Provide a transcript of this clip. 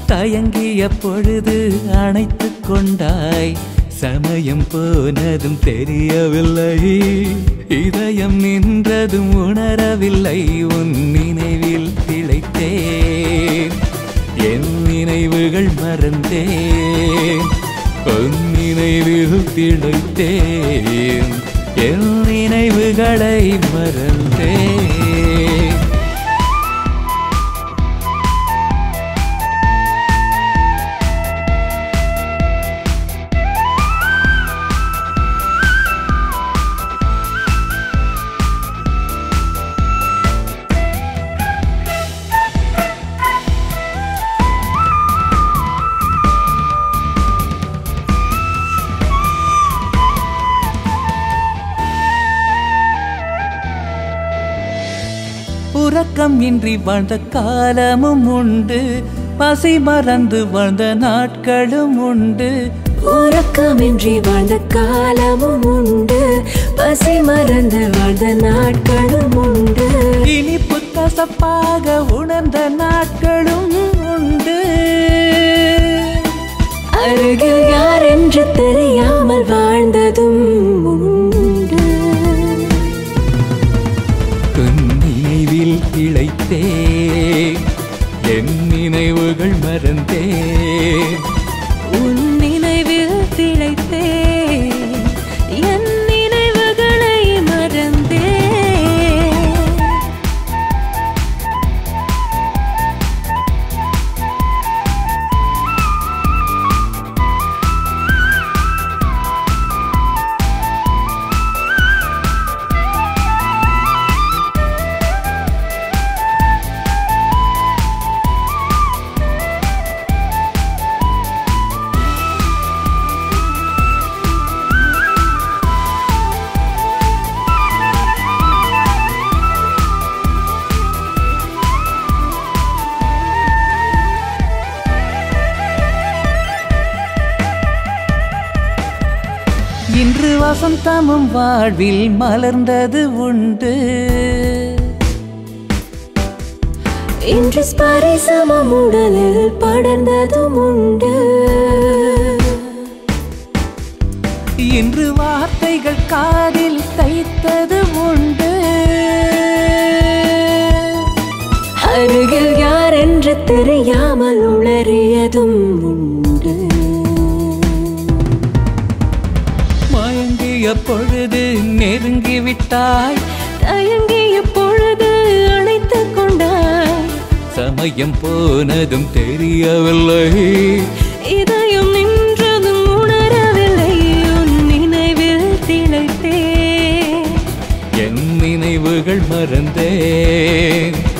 தயங்கிய பொழுது அணைத்து கொண்டாய் சமயம் போனதும் தெரியவில்லை இதயம் நின்றதும் உணரவில்லை உன் நினைவில் திளைத்தேன் என் நினைவுகள் மறந்தேன் உன் நினைவில் திளைத்தேன் என் நினைவுகளை மறந்தேன் உறக்கம் இன்றி வாழ்ந்த காலமும் உண்டு பசி மறந்து வாழ்ந்த நாட்களும் உண்டு உறக்கமின்றி வாழ்ந்த காலமும் உண்டு பசி மறந்து வாழ்ந்த நாட்களும் உண்டு இனிப்பு கசப்பாக உணர்ந்த நாட்களும் உண்டு அருகில் யார் என்று தெரியாமல் வாழ்ந்ததும் உண்டு உன் நினைவில் இழைத்தே என் நினைவுகள் மறந்தே உன் நினைவில் திளைத்தே என் நினைவுகளை மறந்தே இன்று வசந்தமும் வாழ்வில் மலர்ந்தது உண்டு இன்று ஸ்பரிசமம் உடலில் படர்ந்ததும் உண்டு இன்று வார்த்தைகள் காதில் தைத்தது உண்டு அருகில் யார் என்று தெரியாமல் உளறியதும் உண்டு மயங்கிய பொழுது நெருங்கி விட்டாய் தயங்கிய பொழுது அணைத்துக் கொண்டாய் சமயம் போனதும் தெரியவில்லை இதயம் நின்றதும் உணரவில்லை உன் நினைவில் திளைத்தே என் நினைவுகள் மறந்தேன்